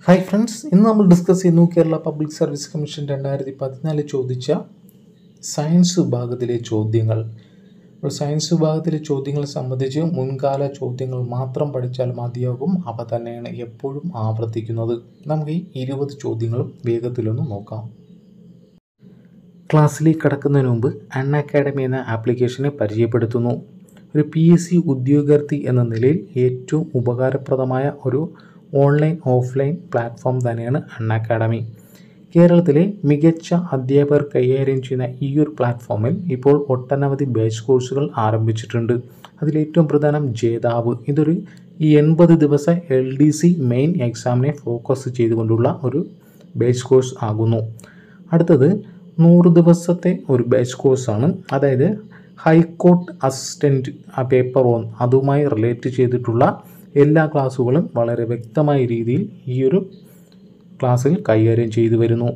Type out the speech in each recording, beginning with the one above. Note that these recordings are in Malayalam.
ഹായ് ഫ്രണ്ട്സ് ഇന്ന് നമ്മൾ ഡിസ്കസ് ചെയ്യുന്നു കേരള പബ്ലിക് സർവീസ് കമ്മീഷൻ രണ്ടായിരത്തി പതിനാല് ചോദിച്ച സയൻസ് വിഭാഗത്തിലെ ചോദ്യങ്ങൾ അപ്പോൾ സയൻസ് വിഭാഗത്തിലെ ചോദ്യങ്ങളെ സംബന്ധിച്ച് മുൻകാല ചോദ്യങ്ങൾ മാത്രം പഠിച്ചാൽ മതിയാകും അവ തന്നെയാണ് എപ്പോഴും ആവർത്തിക്കുന്നത് നമുക്ക് ഈ ഇരുപത് ചോദ്യങ്ങളും വേഗത്തിലൊന്ന് നോക്കാം ക്ലാസ്സിലേക്ക് കടക്കുന്നതിന് മുമ്പ് അൺ അക്കാഡമി എന്ന ആപ്ലിക്കേഷനെ പരിചയപ്പെടുത്തുന്നു ഒരു പി എസ് സി ഉദ്യോഗാർത്ഥി എന്ന നിലയിൽ ഏറ്റവും ഉപകാരപ്രദമായ ഒരു ഓൺലൈൻ ഓഫ്ലൈൻ പ്ലാറ്റ്ഫോം തന്നെയാണ് അൺ അക്കാഡമി കേരളത്തിലെ മികച്ച അധ്യാപകർ കൈകാര്യം ചെയ്യുന്ന ഈ ഒരു പ്ലാറ്റ്ഫോമിൽ ഇപ്പോൾ ഒട്ടനവധി ബാച്ച് കോഴ്സുകൾ ആരംഭിച്ചിട്ടുണ്ട് അതിലേറ്റവും പ്രധാനം ജേതാവ് ഇതൊരു എൺപത് ദിവസ എൽ ഡി സി മെയിൻ എക്സാമിനെ ഫോക്കസ് ചെയ്തുകൊണ്ടുള്ള ഒരു ബാച്ച് കോഴ്സ് ആകുന്നു അടുത്തത് നൂറ് ദിവസത്തെ ഒരു ബാച്ച് കോഴ്സാണ് അതായത് ഹൈക്കോർട്ട് അസിസ്റ്റൻറ്റ് ആ പേപ്പർ വൺ അതുമായി റിലേറ്റ് ചെയ്തിട്ടുള്ള എല്ലാ ക്ലാസ്സുകളും വളരെ വ്യക്തമായ രീതിയിൽ ഈ ഒരു ക്ലാസ്സിൽ കൈകാര്യം ചെയ്തു വരുന്നു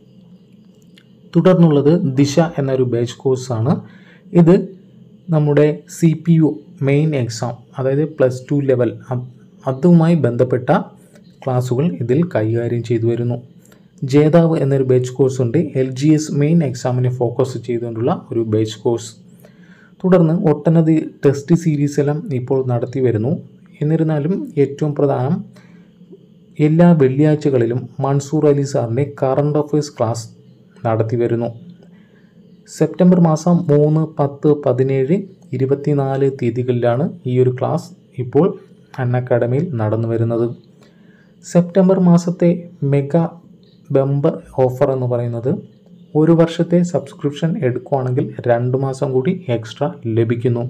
തുടർന്നുള്ളത് ദിശ എന്നൊരു ബാച്ച് കോഴ്സാണ് ഇത് നമ്മുടെ C P U main exam അതായത് പ്ലസ് ടു ലെവൽ അതുമായി ബന്ധപ്പെട്ട ക്ലാസ്സുകൾ ഇതിൽ കൈകാര്യം ചെയ്തു വരുന്നു ജേതാവ് എന്നൊരു ബാച്ച് കോഴ്സ് ഉണ്ട് എൽ ജി എസ് മെയിൻ എക്സാമിനെ ഫോക്കസ് ചെയ്തുകൊണ്ടുള്ള ഒരു ബാച്ച് കോഴ്സ് തുടർന്ന് ഒട്ടനവധി ടെസ്റ്റ് സീരീസ് എല്ലാം ഇപ്പോൾ നടത്തി വരുന്നു എന്നിരുന്നാലും ഏറ്റവും പ്രധാനം എല്ലാ വെള്ളിയാഴ്ചകളിലും മൻസൂർ അലി സാറിൻ്റെ കറണ്ട് അഫയേഴ്സ് ക്ലാസ് നടത്തി വരുന്നു സെപ്റ്റംബർ മാസം മൂന്ന് പത്ത് പതിനേഴ് ഇരുപത്തിനാല് തീയതികളിലാണ് ഈ ഒരു ക്ലാസ് ഇപ്പോൾ അൺ അക്കാഡമിയിൽ നടന്നു വരുന്നത് സെപ്റ്റംബർ മാസത്തെ മെഗാ ബമ്പർ ഓഫർ എന്ന് പറയുന്നത് ഒരു വർഷത്തെ സബ്സ്ക്രിപ്ഷൻ എടുക്കുകയാണെങ്കിൽ രണ്ട് മാസം കൂടി എക്സ്ട്രാ ലഭിക്കുന്നു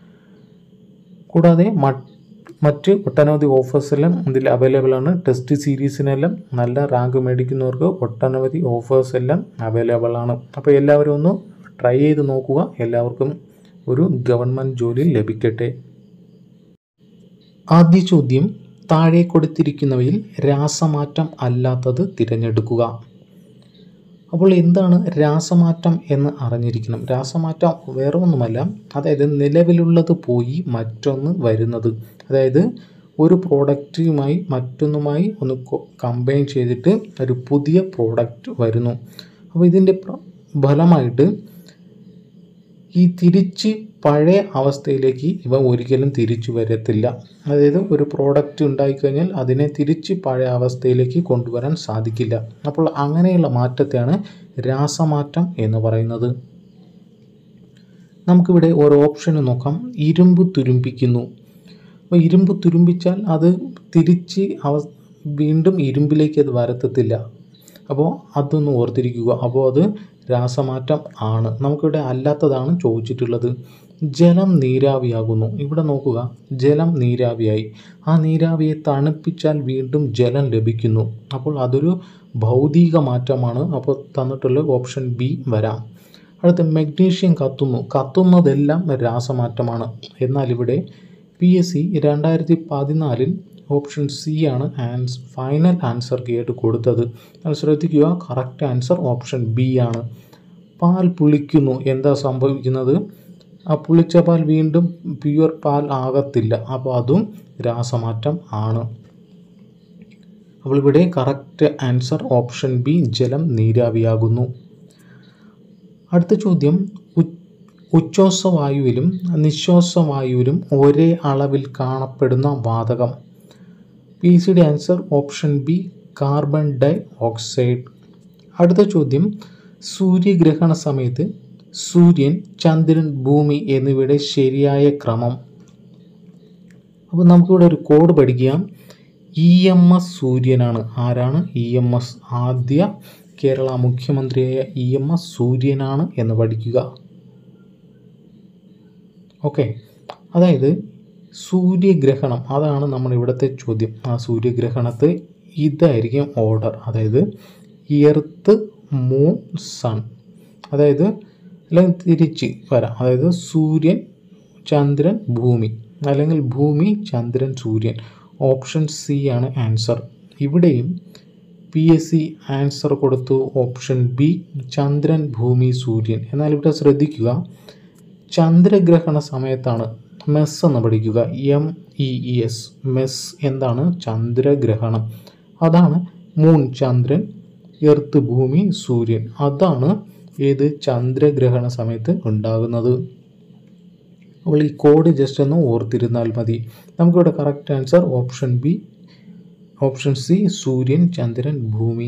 കൂടാതെ മറ്റ് ഒട്ടനവധി ഓഫേഴ്സ് എല്ലാം ഇതിൽ അവൈലബിൾ ആണ് ടെസ്റ്റ് സീരീസിനെല്ലാം നല്ല റാങ്ക് മേടിക്കുന്നവർക്ക് ഒട്ടനവധി ഓഫേഴ്സ് എല്ലാം അവൈലബിൾ ആണ് അപ്പോൾ എല്ലാവരും ഒന്ന് ട്രൈ ചെയ്ത് നോക്കുക എല്ലാവർക്കും ഒരു ഗവൺമെൻറ് ജോലി ലഭിക്കട്ടെ ആദ്യ ചോദ്യം താഴെ കൊടുത്തിരിക്കുന്നവയിൽ രാസമാറ്റം അല്ലാത്തത് തിരഞ്ഞെടുക്കുക അപ്പോൾ എന്താണ് രാസമാറ്റം എന്ന് അറിഞ്ഞിരിക്കണം രാസമാറ്റം വേറെ ഒന്നുമല്ല അതായത് നിലവിലുള്ളത് പോയി മറ്റൊന്ന് വരുന്നത് അതായത് ഒരു പ്രോഡക്റ്റുമായി മറ്റൊന്നുമായി ഒന്ന് കമ്പൈൻ ചെയ്തിട്ട് ഒരു പുതിയ പ്രോഡക്റ്റ് വരുന്നു അപ്പോൾ ഇതിൻ്റെ ഫലമായിട്ട് ഈ തിരിച്ച് പഴയ അവസ്ഥയിലേക്ക് ഇവ ഒരിക്കലും തിരിച്ചു വരത്തില്ല അതായത് ഒരു പ്രോഡക്റ്റ് ഉണ്ടായിക്കഴിഞ്ഞാൽ അതിനെ തിരിച്ച് പഴയ അവസ്ഥയിലേക്ക് കൊണ്ടുവരാൻ സാധിക്കില്ല അപ്പോൾ അങ്ങനെയുള്ള മാറ്റത്തെയാണ് രാസമാറ്റം എന്ന് പറയുന്നത് നമുക്കിവിടെ ഓരോ ഓപ്ഷൻ നോക്കാം ഇരുമ്പ് തുരുമ്പിക്കുന്നു അപ്പോൾ ഇരുമ്പ് തുരുമ്പിച്ചാൽ അത് തിരിച്ച് അവ വീണ്ടും ഇരുമ്പിലേക്ക് അത് വരത്തത്തില്ല അപ്പോൾ അതൊന്ന് ഓർത്തിരിക്കുക അപ്പോൾ അത് രാസമാറ്റം ആണ് നമുക്കിവിടെ അല്ലാത്തതാണ് ചോദിച്ചിട്ടുള്ളത് ജലം നീരാവിയാകുന്നു ഇവിടെ നോക്കുക ജലം നീരാവിയായി ആ നീരാവിയെ തണുപ്പിച്ചാൽ വീണ്ടും ജലം ലഭിക്കുന്നു അപ്പോൾ അതൊരു ഭൗതിക മാറ്റമാണ് അപ്പോൾ തന്നിട്ടുള്ള ഓപ്ഷൻ ബി വരാം അടുത്ത മഗ്നീഷ്യം കത്തുന്നു കത്തുന്നതെല്ലാം രാസമാറ്റമാണ് എന്നാൽ ഇവിടെ പി എസ് സി രണ്ടായിരത്തി പതിനാലിൽ ഓപ്ഷൻ സി ആണ് ആൻസ് ഫൈനൽ ആൻസർ ആയിട്ട് കൊടുത്തത് അത് ശ്രദ്ധിക്കുക കറക്റ്റ് ആൻസർ ഓപ്ഷൻ ബി ആണ് പാൽ പുളിക്കുന്നു എന്താ സംഭവിക്കുന്നത് ആ പുളിച്ച പാൽ വീണ്ടും പ്യുവർ പാൽ ആകത്തില്ല അപ്പോൾ അതും രാസമാറ്റം ആണ് അപ്പോൾ ഇവിടെ കറക്റ്റ് ആൻസർ ഓപ്ഷൻ ബി ജലം നീരാവിയാകുന്നു അടുത്ത ചോദ്യം ഉച്ഛ്വാസവായുവിലും നിശ്വാസവായുവിലും ഒരേ അളവിൽ കാണപ്പെടുന്ന വാതകം പി സിയുടെ ആൻസർ ഓപ്ഷൻ ബി കാർബൺ ഡൈ ഓക്സൈഡ് അടുത്ത ചോദ്യം സൂര്യഗ്രഹണ സമയത്ത് സൂര്യൻ ചന്ദ്രൻ ഭൂമി എന്നിവയുടെ ശരിയായ ക്രമം അപ്പോൾ നമുക്കിവിടെ ഒരു കോഡ് പഠിക്കാം ഇ എം എസ് സൂര്യനാണ് ആരാണ് ഇ എം എസ് ആദ്യ കേരള മുഖ്യമന്ത്രിയായ ഇ എം എസ് സൂര്യനാണ് എന്ന് പഠിക്കുക ഓക്കെ അതായത് സൂര്യഗ്രഹണം അതാണ് നമ്മൾ ഇവിടുത്തെ ചോദ്യം ആ സൂര്യഗ്രഹണത്തെ ഇതായിരിക്കും ഓർഡർ അതായത് എർത്ത് മൂൺ സൺ അതായത് അല്ലെങ്കിൽ തിരിച്ച് വരാം അതായത് സൂര്യൻ ചന്ദ്രൻ ഭൂമി അല്ലെങ്കിൽ ഭൂമി ചന്ദ്രൻ സൂര്യൻ ഓപ്ഷൻ സി ആണ് ആൻസർ ഇവിടെയും പി എസ് സി ആൻസർ കൊടുത്തു ഓപ്ഷൻ ബി ചന്ദ്രൻ ഭൂമി സൂര്യൻ എന്നാൽ ഇവിടെ ശ്രദ്ധിക്കുക ചന്ദ്രഗ്രഹണ സമയത്താണ് മെസ് എന്ന് പഠിക്കുക എം ഇ എസ് മെസ് എന്താണ് ചന്ദ്രഗ്രഹണം അതാണ് മൂൺ ചന്ദ്രൻ എർത്ത് ഭൂമി സൂര്യൻ അതാണ് ഏത് ചന്ദ്രഗ്രഹണ സമയത്ത് ഉണ്ടാകുന്നത് അപ്പോൾ ഈ കോഡ് ജസ്റ്റ് ഒന്ന് ഓർത്തിരുന്നാൽ മതി നമുക്കിവിടെ correct answer option B option C സൂര്യൻ ചന്ദ്രൻ ഭൂമി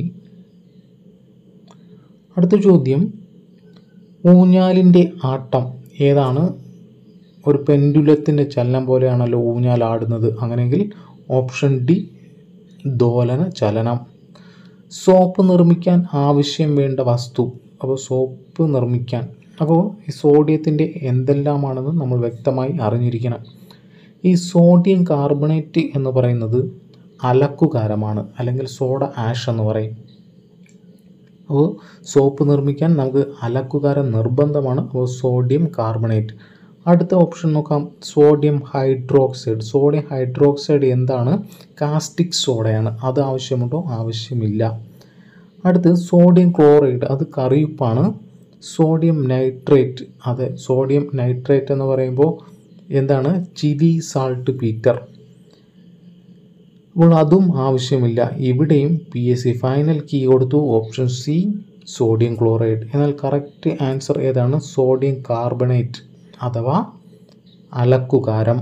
അടുത്ത ചോദ്യം ഊഞ്ഞാലിൻ്റെ ആട്ടം ഏതാണ് ഒരു പെൻഡുലത്തിൻ്റെ ചലനം പോലെയാണല്ലോ ഊഞ്ഞാൽ ആടുന്നത് അങ്ങനെയെങ്കിൽ ഓപ്ഷൻ ഡി ദോലന ചലനം സോപ്പ് നിർമ്മിക്കാൻ ആവശ്യം വേണ്ട വസ്തു അപ്പോൾ സോപ്പ് നിർമ്മിക്കാൻ അപ്പോൾ ഈ സോഡിയത്തിൻ്റെ എന്തെല്ലാമാണെന്ന് നമ്മൾ വ്യക്തമായി അറിഞ്ഞിരിക്കണം ഈ സോഡിയം കാർബണേറ്റ് എന്ന് പറയുന്നത് അലക്കുകാരമാണ് അല്ലെങ്കിൽ സോഡ ആഷ് എന്ന് പറയും അപ്പോൾ സോപ്പ് നിർമ്മിക്കാൻ നമുക്ക് അലക്കുകാരം നിർബന്ധമാണ് അപ്പോൾ സോഡിയം കാർബണേറ്റ് അടുത്ത ഓപ്ഷൻ നോക്കാം സോഡിയം ഹൈഡ്രോക്സൈഡ് സോഡിയം ഹൈഡ്രോക്സൈഡ് എന്താണ് കാസ്റ്റിക് സോഡയാണ് അത് ആവശ്യമുണ്ടോ ആവശ്യമില്ല അടുത്ത് സോഡിയം ക്ലോറൈഡ് അത് കറിയുപ്പാണ് സോഡിയം നൈട്രേറ്റ് അതെ സോഡിയം നൈട്രേറ്റ് എന്ന് പറയുമ്പോൾ എന്താണ് ചിലി സാൾട്ട് പീറ്റർ അപ്പോൾ അതും ആവശ്യമില്ല ഇവിടെയും P S C final key കൊടുത്തു ഓപ്ഷൻ സി സോഡിയം ക്ലോറൈഡ് എന്നാൽ കറക്റ്റ് ആൻസർ ഏതാണ് സോഡിയം കാർബണേറ്റ് അഥവാ അലക്കുകാരം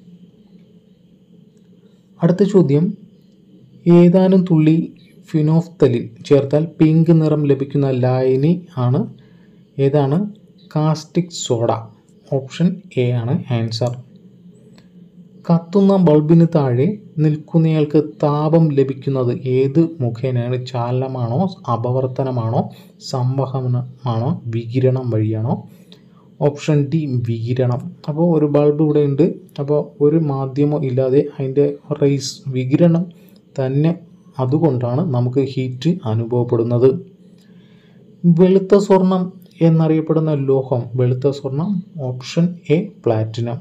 അടുത്ത ചോദ്യം ഏതാനും തുള്ളി ഫിനോഫ്തലിൻ ചേർത്താൽ പിങ്ക് നിറം ലഭിക്കുന്ന ലായനി ആണ് ഏതാണ് കാസ്റ്റിക് സോഡ ഓപ്ഷൻ എ ആണ് ആൻസർ കത്തുന്ന ബൾബിന് താഴെ നിൽക്കുന്നയാൾക്ക് താപം ലഭിക്കുന്നത് ഏത് മുഖേനയാണ് ചാലനമാണോ അപവർത്തനമാണോ സംവഹനമാണോ വികിരണം വഴിയാണോ ഓപ്ഷൻ ഡി വികിരണം അപ്പോൾ ഒരു ബൾബ് ഇവിടെ ഉണ്ട് അപ്പോൾ ഒരു മാധ്യമം ഇല്ലാതെ അതിൻ്റെ റേസ് വികിരണം തന്നെ അതുകൊണ്ടാണ് നമുക്ക് ഹീറ്റ് അനുഭവപ്പെടുന്നത് വെളുത്ത സ്വർണം എന്നറിയപ്പെടുന്ന ലോഹം വെളുത്ത സ്വർണം ഓപ്ഷൻ എ പ്ലാറ്റിനം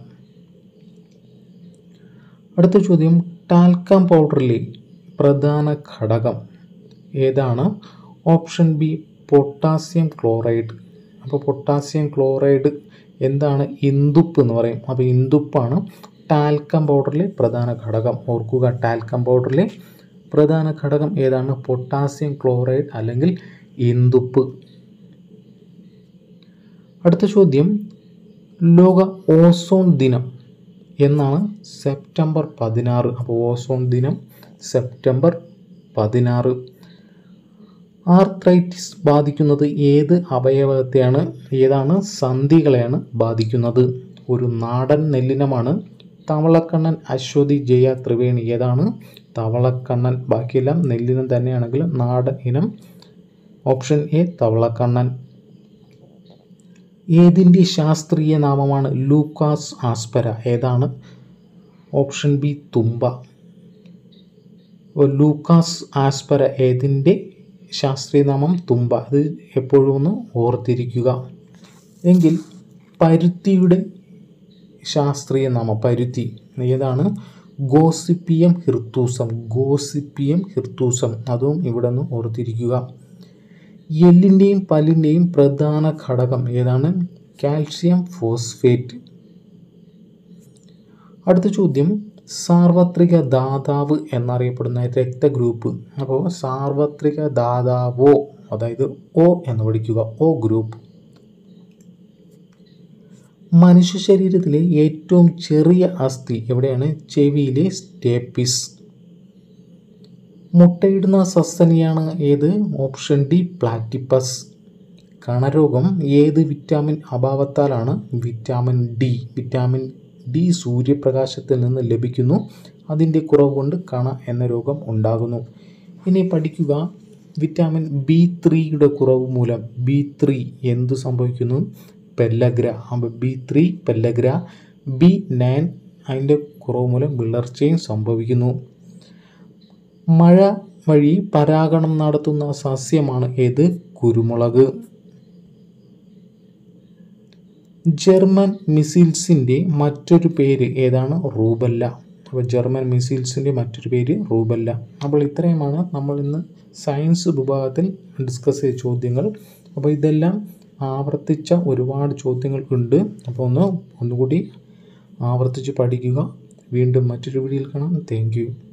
അടുത്ത ചോദ്യം ടാൽക്കം പൗഡറിലെ പ്രധാന ഘടകം ഏതാണ് ഓപ്ഷൻ ബി പൊട്ടാസ്യം ക്ലോറൈഡ് അപ്പോൾ പൊട്ടാസ്യം ക്ലോറൈഡ് എന്താണ് ഇന്ദുപ്പ് എന്ന് പറയും അപ്പോൾ ഇന്ദുപ്പാണ് ടാൽക്കം പൗഡറിലെ പ്രധാന ഘടകം ഓർക്കുക ടാൽക്കം പൗഡറിലെ പ്രധാന ഘടകം ഏതാണ് പൊട്ടാസ്യം ക്ലോറൈഡ് അല്ലെങ്കിൽ ഇന്ദുപ്പ് അടുത്ത ചോദ്യം ലോക ഓസോൺ ദിനം എന്നാണ് സെപ്റ്റംബർ പതിനാറ് അപ്പോൾ ഓസോൺ ദിനം സെപ്റ്റംബർ പതിനാറ് ആർത്രൈറ്റിസ് ബാധിക്കുന്നത് ഏത് അവയവത്തെയാണ് ഏതാണ് സന്ധികളെയാണ് ബാധിക്കുന്നത് ഒരു നാടൻ നെല്ലിനമാണ് തവളക്കണ്ണൻ അശ്വതി ജയ ത്രിവേണി ഏതാണ് തവളക്കണ്ണൻ ബാക്കിയെല്ലാം നെല്ലിനം തന്നെയാണെങ്കിലും നാടൻ ഇനം ഓപ്ഷൻ എ തവളക്കണ്ണൻ ഏതിൻ്റെ ശാസ്ത്രീയ നാമമാണ് ലൂക്കാസ് ആസ്പര ഏതാണ് ഓപ്ഷൻ ബി തുമ്പ അപ്പോൾ ലൂക്കാസ് ആസ്പര ഏതിൻ്റെ ശാസ്ത്രീയ നാമം തുമ്പ അത് എപ്പോഴും ഒന്ന് ഓർത്തിരിക്കുക എങ്കിൽ പരുത്തിയുടെ ശാസ്ത്രീയ നാമം പരുത്തി ഏതാണ് ഗോസിപ്പിയം ഹിർത്തൂസം ഗോസിപ്പിയം ഹിർത്തൂസം അതും ഇവിടെ നിന്ന് ഓർത്തിരിക്കുക എല്ലിൻ്റെയും പല്ലിൻ്റെയും പ്രധാന ഘടകം ഏതാണ് കാൽഷ്യം ഫോസ്ഫേറ്റ് അടുത്ത ചോദ്യം സാർവത്രിക ദാതാവ് എന്നറിയപ്പെടുന്ന രക്തഗ്രൂപ്പ് അപ്പോൾ സാർവത്രിക ദാതാവോ അതായത് ഒ എന്ന് പഠിക്കുക ഒ ഗ്രൂപ്പ് മനുഷ്യ ശരീരത്തിലെ ഏറ്റവും ചെറിയ അസ്ഥി എവിടെയാണ് ചെവിയിലെ സ്റ്റേപ്പിസ് മുട്ടയിടുന്ന സസ്തനിയാണ് ഏത് ഓപ്ഷൻ ഡി പ്ലാറ്റിപ്പസ് കണരോഗം ഏത് വിറ്റാമിൻ അഭാവത്താലാണ് വിറ്റാമിൻ ഡി വിറ്റാമിൻ ഡി സൂര്യപ്രകാശത്തിൽ നിന്ന് ലഭിക്കുന്നു അതിൻ്റെ കുറവ് കൊണ്ട് കണ എന്ന രോഗം ഉണ്ടാകുന്നു ഇനി പഠിക്കുക വിറ്റാമിൻ ബി ത്രീയുടെ കുറവ് മൂലം ബി ത്രീ എന്തു സംഭവിക്കുന്നു പെല്ലഗ്ര അപ്പോൾ B three pellagra B nine അതിൻ്റെ കുറവ് മൂലം വിളർച്ചയും സംഭവിക്കുന്നു മഴ വഴി പരാഗണം നടത്തുന്ന സസ്യമാണ് ഏത് കുരുമുളക് ജർമ്മൻ മിസൈൽസിൻ്റെ മറ്റൊരു പേര് ഏതാണ് റൂബല്ല അപ്പോൾ ജർമ്മൻ മിസൈൽസിൻ്റെ മറ്റൊരു പേര് റൂബല്ല അപ്പോൾ ഇത്രയുമാണ് നമ്മൾ ഇന്ന് സയൻസ് വിഭാഗത്തിൽ ഡിസ്കസ് ചെയ്ത ചോദ്യങ്ങൾ അപ്പോൾ ഇതെല്ലാം ആവർത്തിച്ച ഒരുപാട് ചോദ്യങ്ങൾ ഉണ്ട് അപ്പോൾ ഒന്ന് ഒന്നുകൂടി ആവർത്തിച്ച് പഠിക്കുക വീണ്ടും മറ്റൊരു വീഡിയോയിൽ കാണാം താങ്ക് യു